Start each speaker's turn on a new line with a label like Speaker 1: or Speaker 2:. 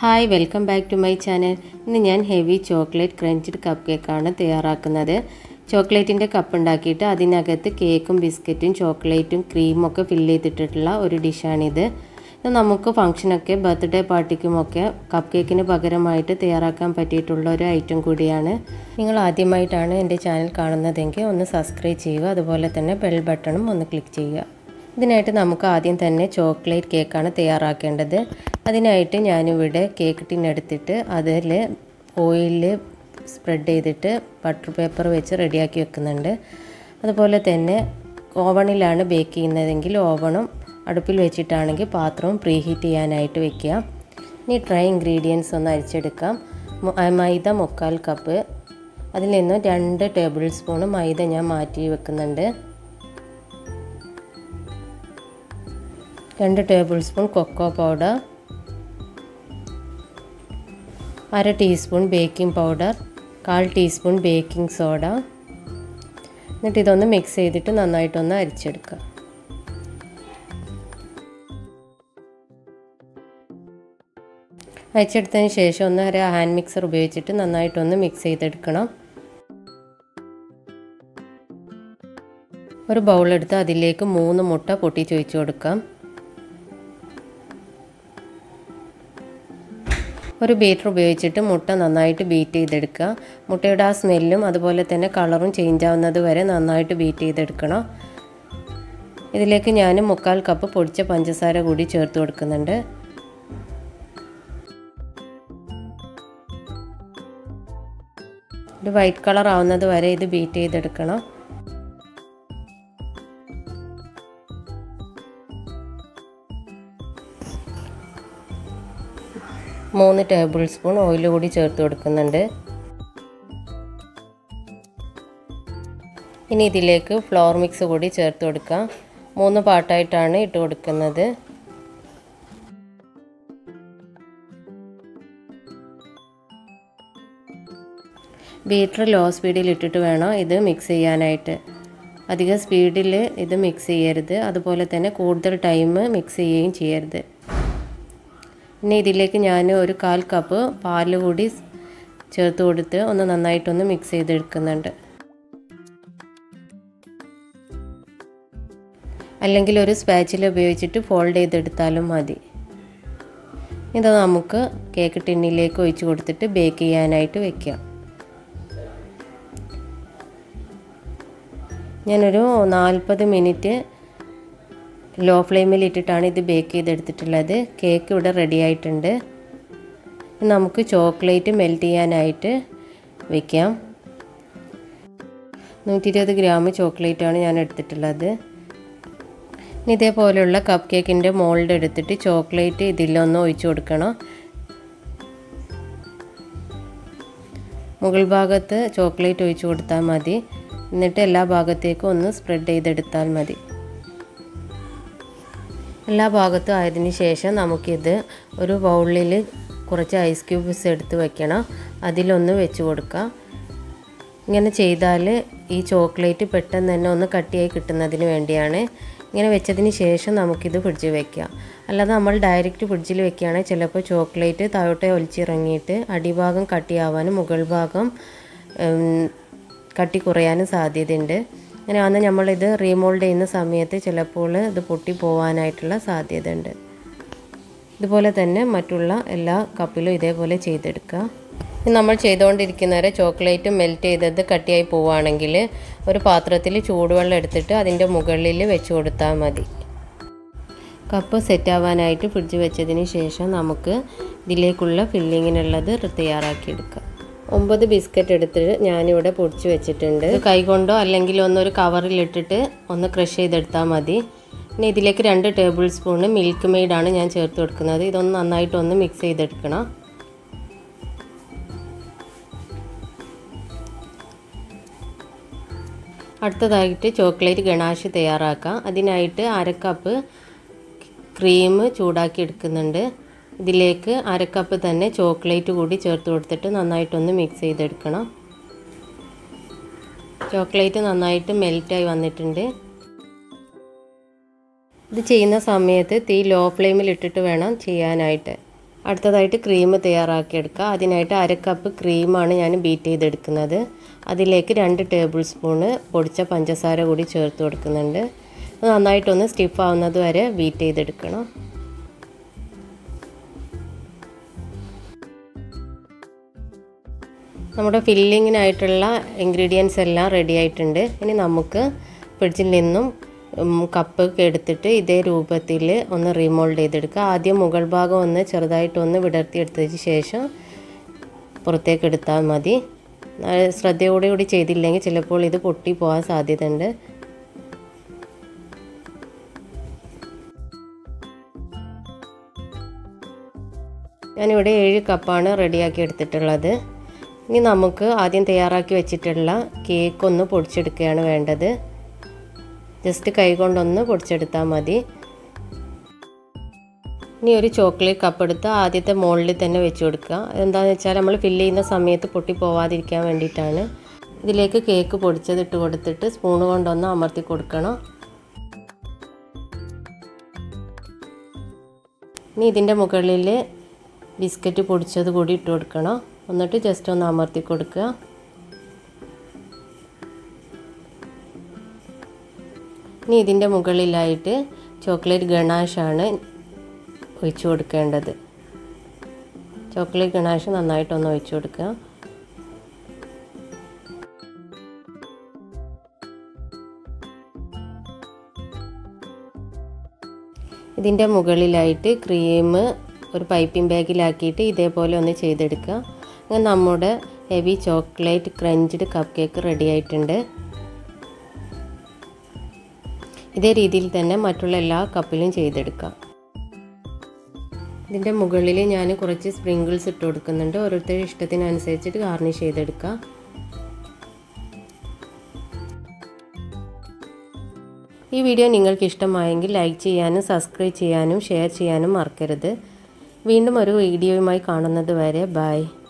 Speaker 1: hi welcome back to my channel ഇന്ന് ഞാൻ heavy chocolate crunched cup കേക്കാണ് തയ്യാറാക്കുന്നത് ചോക്ലേറ്റിൻ്റെ കപ്പ് ഉണ്ടാക്കിയിട്ട് അതിനകത്ത് കേക്കും ബിസ്ക്കറ്റും ചോക്ലേറ്റും ക്രീമും ഒക്കെ ഫില്ല് ചെയ്തിട്ടുള്ള ഒരു ഡിഷാണിത് ഇത് നമുക്ക് ഫംഗ്ഷനൊക്കെ ബർത്ത്ഡേ പാർട്ടിക്കുമൊക്കെ കപ്പ് കേക്കിന് പകരമായിട്ട് തയ്യാറാക്കാൻ പറ്റിയിട്ടുള്ള ഒരു ഐറ്റം കൂടിയാണ് നിങ്ങൾ ആദ്യമായിട്ടാണ് എൻ്റെ ചാനൽ കാണുന്നതെങ്കിൽ ഒന്ന് സബ്സ്ക്രൈബ് ചെയ്യുക അതുപോലെ തന്നെ ബെൽ ബട്ടണും ഒന്ന് ക്ലിക്ക് ചെയ്യുക ഇതിനായിട്ട് നമുക്ക് ആദ്യം തന്നെ ചോക്ലേറ്റ് കേക്കാണ് തയ്യാറാക്കേണ്ടത് അതിനായിട്ട് ഞാനിവിടെ കേക്ക് ടിൻ എടുത്തിട്ട് അതിൽ ഓയിലിൽ സ്പ്രെഡ് ചെയ്തിട്ട് ബട്ടർ പേപ്പർ വെച്ച് റെഡിയാക്കി വെക്കുന്നുണ്ട് അതുപോലെ തന്നെ ഓവണിലാണ് ബേക്ക് ചെയ്യുന്നതെങ്കിൽ ഓവണും അടുപ്പിൽ വെച്ചിട്ടാണെങ്കിൽ പാത്രവും പ്രീ ഹീറ്റ് ചെയ്യാനായിട്ട് വെക്കുക ഇനി ഡ്രൈ ഇൻഗ്രീഡിയൻസ് ഒന്ന് അരിച്ചെടുക്കാം മൈദ മുക്കാൽ കപ്പ് അതിൽ നിന്നും രണ്ട് ടേബിൾ സ്പൂൺ മൈദ ഞാൻ മാറ്റി വെക്കുന്നുണ്ട് രണ്ട് ടേബിൾ സ്പൂൺ കൊക്കോ പൗഡർ അര ടീസ്പൂൺ ബേക്കിംഗ് പൗഡർ കാൽ ടീസ്പൂൺ ബേക്കിംഗ് സോഡ എന്നിട്ട് ഇതൊന്ന് മിക്സ് ചെയ്തിട്ട് നന്നായിട്ടൊന്ന് അരിച്ചെടുക്കുക അരിച്ചെടുത്തതിന് ശേഷം ഒന്ന് ഒരു ഹാൻഡ് മിക്സർ ഉപയോഗിച്ചിട്ട് നന്നായിട്ടൊന്ന് മിക്സ് ചെയ്തെടുക്കണം ഒരു ബൗളെടുത്ത് അതിലേക്ക് മൂന്ന് മുട്ട പൊട്ടിച്ച് ഒഴിച്ച് കൊടുക്കാം ഒരു ബീറ്റർ ഉപയോഗിച്ചിട്ട് മുട്ട നന്നായിട്ട് ബീറ്റ് ചെയ്തെടുക്കുക മുട്ടയുടെ ആ സ്മെല്ലും അതുപോലെ തന്നെ കളറും ചേഞ്ച് ആവുന്നത് വരെ നന്നായിട്ട് ബീറ്റ് ചെയ്തെടുക്കണം ഇതിലേക്ക് ഞാൻ മുക്കാൽ കപ്പ് പൊടിച്ച പഞ്ചസാര കൂടി ചേർത്ത് കൊടുക്കുന്നുണ്ട് ഇത് വൈറ്റ് കളർ ആവുന്നത് വരെ ഇത് ബീറ്റ് ചെയ്തെടുക്കണം മൂന്ന് ടേബിൾ സ്പൂൺ ഓയിൽ കൂടി ചേർത്ത് കൊടുക്കുന്നുണ്ട് ഇനി ഇതിലേക്ക് ഫ്ലോർ മിക്സ് കൂടി ചേർത്ത് കൊടുക്കാം മൂന്ന് പാട്ടായിട്ടാണ് ഇട്ട് കൊടുക്കുന്നത് ബീറ്റർ ലോ സ്പീഡിൽ ഇട്ടിട്ട് വേണം ഇത് മിക്സ് ചെയ്യാനായിട്ട് അധികം സ്പീഡിൽ ഇത് മിക്സ് ചെയ്യരുത് അതുപോലെ തന്നെ കൂടുതൽ ടൈം മിക്സ് ചെയ്യുകയും ചെയ്യരുത് പിന്നെ ഇതിലേക്ക് ഞാൻ ഒരു കാൽ കപ്പ് പാൽ കൂടി ചേർത്ത് കൊടുത്ത് ഒന്ന് നന്നായിട്ടൊന്ന് മിക്സ് ചെയ്തെടുക്കുന്നുണ്ട് അല്ലെങ്കിൽ ഒരു സ്പാച്ചിൽ ഉപയോഗിച്ചിട്ട് ഫോൾഡ് ചെയ്തെടുത്താലും മതി ഇത് നമുക്ക് കേക്ക് ടിന്നിലേക്ക് ഒഴിച്ച് കൊടുത്തിട്ട് ബേക്ക് ചെയ്യാനായിട്ട് വെക്കാം ഞാനൊരു നാൽപ്പത് മിനിറ്റ് ലോ ഫ്ലെയിമിൽ ഇട്ടിട്ടാണ് ഇത് ബേക്ക് ചെയ്തെടുത്തിട്ടുള്ളത് കേക്ക് ഇവിടെ റെഡി ആയിട്ടുണ്ട് നമുക്ക് ചോക്ലേറ്റ് മെൽറ്റ് ചെയ്യാനായിട്ട് വെക്കാം നൂറ്റി ഇരുപത് ഗ്രാം ചോക്ലേറ്റാണ് ഞാൻ എടുത്തിട്ടുള്ളത് ഇതേപോലെയുള്ള കപ്പ് കേക്കിൻ്റെ മോൾഡ് എടുത്തിട്ട് ചോക്ലേറ്റ് ഇതിലൊന്ന് ഒഴിച്ചു കൊടുക്കണം മുകൾ ഭാഗത്ത് ചോക്ലേറ്റ് ഒഴിച്ചു കൊടുത്താൽ മതി എന്നിട്ട് എല്ലാ ഭാഗത്തേക്കും ഒന്ന് സ്പ്രെഡ് ചെയ്തെടുത്താൽ മതി എല്ലാ ഭാഗത്തും ആയതിനു ശേഷം നമുക്കിത് ഒരു ബൗളിൽ കുറച്ച് ഐസ് ക്യൂബ്സ് എടുത്ത് വെക്കണം അതിലൊന്ന് വെച്ച് കൊടുക്കാം ഇങ്ങനെ ചെയ്താൽ ഈ ചോക്ലേറ്റ് പെട്ടെന്ന് തന്നെ ഒന്ന് കട്ടിയായി കിട്ടുന്നതിന് വേണ്ടിയാണ് ഇങ്ങനെ വെച്ചതിന് ശേഷം നമുക്കിത് ഫ്രിഡ്ജിൽ വെക്കാം അല്ലാതെ നമ്മൾ ഡയറക്റ്റ് ഫ്രിഡ്ജിൽ വെക്കുകയാണെങ്കിൽ ചിലപ്പോൾ ചോക്ലേറ്റ് താഴോട്ടെ ഒലിച്ചിറങ്ങിയിട്ട് അടിഭാഗം കട്ടിയാവാനും മുകൾ ഭാഗം കട്ടി കുറയാനും സാധ്യതയുണ്ട് അങ്ങനെ അന്ന് നമ്മളിത് റീമോൾഡ് ചെയ്യുന്ന സമയത്ത് ചിലപ്പോൾ ഇത് പൊട്ടി പോകാനായിട്ടുള്ള സാധ്യത ഉണ്ട് ഇതുപോലെ തന്നെ മറ്റുള്ള എല്ലാ കപ്പിലും ഇതേപോലെ ചെയ്തെടുക്കുക നമ്മൾ ചെയ്തുകൊണ്ടിരിക്കുന്നവരെ ചോക്ലേറ്റ് മെൽറ്റ് ചെയ്തത് കട്ടിയായി പോവുകയാണെങ്കിൽ ഒരു പാത്രത്തിൽ ചൂടുവെള്ളം എടുത്തിട്ട് അതിൻ്റെ മുകളിൽ വെച്ച് കൊടുത്താൽ മതി കപ്പ് സെറ്റാവാനായിട്ട് ഫ്രിഡ്ജ് വെച്ചതിന് ശേഷം നമുക്ക് ഇതിലേക്കുള്ള ഫില്ലിങ്ങിനുള്ളത് തയ്യാറാക്കിയെടുക്കാം ഒമ്പത് ബിസ്ക്കറ്റ് എടുത്തിട്ട് ഞാനിവിടെ പൊടിച്ച് വെച്ചിട്ടുണ്ട് കൈകൊണ്ടോ അല്ലെങ്കിൽ ഒന്നൊരു കവറിലിട്ടിട്ട് ഒന്ന് ക്രഷ് ചെയ്തെടുത്താൽ മതി പിന്നെ ഇതിലേക്ക് രണ്ട് ടേബിൾ സ്പൂണ് മിൽക്ക് മെയ്ഡാണ് ഞാൻ ചേർത്ത് കൊടുക്കുന്നത് ഇതൊന്ന് നന്നായിട്ട് ഒന്ന് മിക്സ് ചെയ്തെടുക്കണം അടുത്തതായിട്ട് ചോക്ലേറ്റ് ഗണാഷ് തയ്യാറാക്കാം അതിനായിട്ട് അര കപ്പ് ക്രീം ചൂടാക്കി എടുക്കുന്നുണ്ട് ഇതിലേക്ക് അര കപ്പ് തന്നെ ചോക്ലേറ്റ് കൂടി ചേർത്ത് കൊടുത്തിട്ട് നന്നായിട്ടൊന്ന് മിക്സ് ചെയ്തെടുക്കണം ചോക്ലേറ്റ് നന്നായിട്ട് മെൽറ്റായി വന്നിട്ടുണ്ട് ഇത് ചെയ്യുന്ന സമയത്ത് തീ ലോ ഫ്ലെയിമിൽ ഇട്ടിട്ട് വേണം ചെയ്യാനായിട്ട് അടുത്തതായിട്ട് ക്രീം തയ്യാറാക്കിയെടുക്കുക അതിനായിട്ട് അര കപ്പ് ക്രീമാണ് ഞാൻ ബീറ്റ് ചെയ്തെടുക്കുന്നത് അതിലേക്ക് രണ്ട് ടേബിൾ സ്പൂണ് പൊടിച്ച പഞ്ചസാര കൂടി ചേർത്ത് കൊടുക്കുന്നുണ്ട് നന്നായിട്ടൊന്ന് സ്റ്റിഫ് ആവുന്നത് വരെ ബീറ്റ് ചെയ്തെടുക്കണം നമ്മുടെ ഫില്ലിങ്ങിനായിട്ടുള്ള ഇൻഗ്രീഡിയൻസ് എല്ലാം റെഡി ആയിട്ടുണ്ട് ഇനി നമുക്ക് ഫ്രിഡ്ജിൽ നിന്നും കപ്പ് എടുത്തിട്ട് ഇതേ രൂപത്തിൽ ഒന്ന് റീമോൾഡ് ചെയ്തെടുക്കുക ആദ്യം മുകൾ ഭാഗം ഒന്ന് ചെറുതായിട്ടൊന്ന് വിടർത്തിയെടുത്തതിന് ശേഷം പുറത്തേക്ക് എടുത്താൽ മതി ശ്രദ്ധയോടെ കൂടി ചെയ്തില്ലെങ്കിൽ ചിലപ്പോൾ ഇത് പൊട്ടി പോകാൻ സാധ്യതയുണ്ട് ഞാനിവിടെ ഏഴ് കപ്പാണ് റെഡിയാക്കി എടുത്തിട്ടുള്ളത് ഇനി നമുക്ക് ആദ്യം തയ്യാറാക്കി വെച്ചിട്ടുള്ള കേക്ക് ഒന്ന് പൊടിച്ചെടുക്കുകയാണ് വേണ്ടത് ജസ്റ്റ് കൈകൊണ്ടൊന്ന് പൊടിച്ചെടുത്താൽ മതി ഇനി ഒരു ചോക്ലേറ്റ് കപ്പ് എടുത്ത് ആദ്യത്തെ മോളിൽ തന്നെ വെച്ച് കൊടുക്കുക എന്താണെന്ന് വെച്ചാൽ നമ്മൾ ഫില്ല് ചെയ്യുന്ന സമയത്ത് പൊട്ടി പോവാതിരിക്കാൻ വേണ്ടിയിട്ടാണ് ഇതിലേക്ക് കേക്ക് പൊടിച്ചത് ഇട്ട് കൊടുത്തിട്ട് സ്പൂണ് കൊണ്ടൊന്ന് അമർത്തി കൊടുക്കണം ഇനി ഇതിൻ്റെ മുകളിൽ ബിസ്ക്കറ്റ് പൊടിച്ചത് കൂടി ഇട്ട് കൊടുക്കണം എന്നിട്ട് ജസ്റ്റ് ഒന്ന് അമർത്തി കൊടുക്കുക ഇനി ഇതിൻ്റെ മുകളിലായിട്ട് ചോക്ലേറ്റ് ഗണാഷാണ് ഒഴിച്ചു കൊടുക്കേണ്ടത് ചോക്ലേറ്റ് ഗണാഷ് നന്നായിട്ടൊന്ന് ഒഴിച്ചു കൊടുക്കുക ഇതിൻ്റെ മുകളിലായിട്ട് ക്രീം ഒരു പൈപ്പിംഗ് ബാഗിലാക്കിയിട്ട് ഇതേപോലെ ഒന്ന് ചെയ്തെടുക്കുക അങ്ങനെ നമ്മുടെ heavy chocolate crunched cupcake ready ആയിട്ടുണ്ട് ഇതേ രീതിയിൽ തന്നെ മറ്റുള്ള എല്ലാ കപ്പിലും ചെയ്തെടുക്കാം ഇതിൻ്റെ മുകളിൽ ഞാൻ കുറച്ച് സ്പ്രിങ്കിൾസ് ഇട്ട് കൊടുക്കുന്നുണ്ട് ഓരോരുത്തരുടെ ഇഷ്ടത്തിനനുസരിച്ചിട്ട് ഗാർണിഷ് ചെയ്തെടുക്കാം ഈ വീഡിയോ നിങ്ങൾക്ക് ഇഷ്ടമായെങ്കിൽ ലൈക്ക് ചെയ്യാനും സബ്സ്ക്രൈബ് ചെയ്യാനും ഷെയർ ചെയ്യാനും മറക്കരുത് വീണ്ടും ഒരു വീഡിയോയുമായി കാണുന്നത് വരെ ബൈ